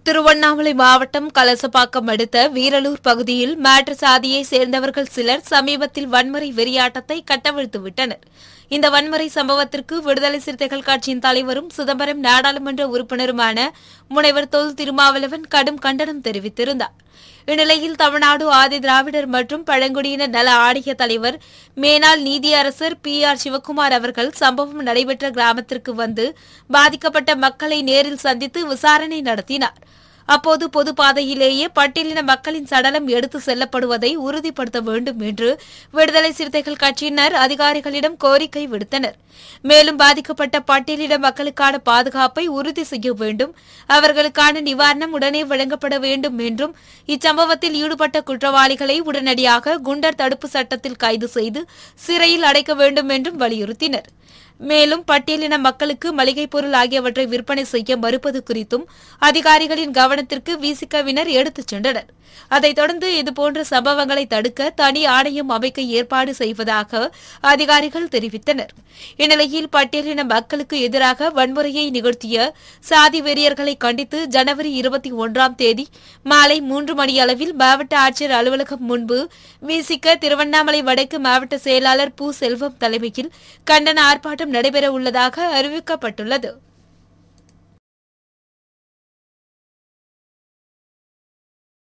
திருவண்ணாமலை மாவட்டம் கலசப்பாக்கம் அடுத்த வீரலூர் பகுதியில் மாற்று சாதியை சேர்ந்தவர்கள் சிலர் சமீபத்தில் வன்முறை வெறியாட்டத்தை கட்டவிழ்த்து விட்டனர் இந்த வன்முறை சம்பவத்திற்கு விடுதலை சிறுத்தைகள் கட்சியின் தலைவரும் சிதம்பரம் நாடாளுமன்ற உறுப்பினருமான முனைவர் தொல் திருமாவளவன் கடும் கண்டனம் தெரிவித்திருந்தார் இந்நிலையில் தமிழ்நாடு ஆதி திராவிடர் மற்றும் பழங்குடியினர் நல ஆணைய தலைவர் மேனாள் நீதியரசர் பி ஆர் சிவக்குமார் அவர்கள் சம்பவம் நடைபெற்ற கிராமத்திற்கு வந்து பாதிக்கப்பட்ட மக்களை நேரில் சந்தித்து விசாரணை நடத்தினார் அப்போது பொது பாதையிலேயே பட்டியலின மக்களின் சடலம் எடுத்து செல்லப்படுவதை உறுதிப்படுத்த வேண்டும் என்று விடுதலை சிறுத்தைகள் கட்சியினர் அதிகாரிகளிடம் கோரிக்கை விடுத்தனர் மேலும் பாதிக்கப்பட்ட பட்டியலின மக்களுக்கான பாதுகாப்பை உறுதி செய்ய வேண்டும் அவர்களுக்கான நிவாரணம் உடனே வழங்கப்பட வேண்டும் என்றும் இச்சம்பவத்தில் ஈடுபட்ட குற்றவாளிகளை உடனடியாக குண்டர் தடுப்பு சட்டத்தில் கைது செய்து சிறையில் அடைக்க வேண்டும் என்றும் வலியுறுத்தினர் மேலும் பட்டியலின மக்களுக்கு மளிகைப் பொருள் ஆகியவற்றை விற்பனை செய்ய மறுப்பது குறித்தும் அதிகாரிகளின் கவனத்திற்கு விசிகவினர் எடுத்துச் சென்றனர் அதைத் தொடர்ந்து இதுபோன்ற சம்பவங்களை தடுக்க தனி ஆணையம் அமைக்க ஏற்பாடு செய்வதாக அதிகாரிகள் தெரிவித்தனர் இந்நிலையில் பட்டியலின மக்களுக்கு எதிராக வன்முறையை நிகழ்த்திய சாதி வெறியர்களை கண்டித்து ஜனவரி இருபத்தி ஒன்றாம் தேதி மாலை மூன்று மணி அளவில் மாவட்ட ஆட்சியர் அலுவலகம் முன்பு விசிக திருவண்ணாமலை வடக்கு மாவட்ட செயலாளர் பூ செல்வம் தலைமையில் கண்டன ஆர்ப்பாட்டம் நடைபெற உள்ளதாக அறிவிக்கப்பட்டுள்ளது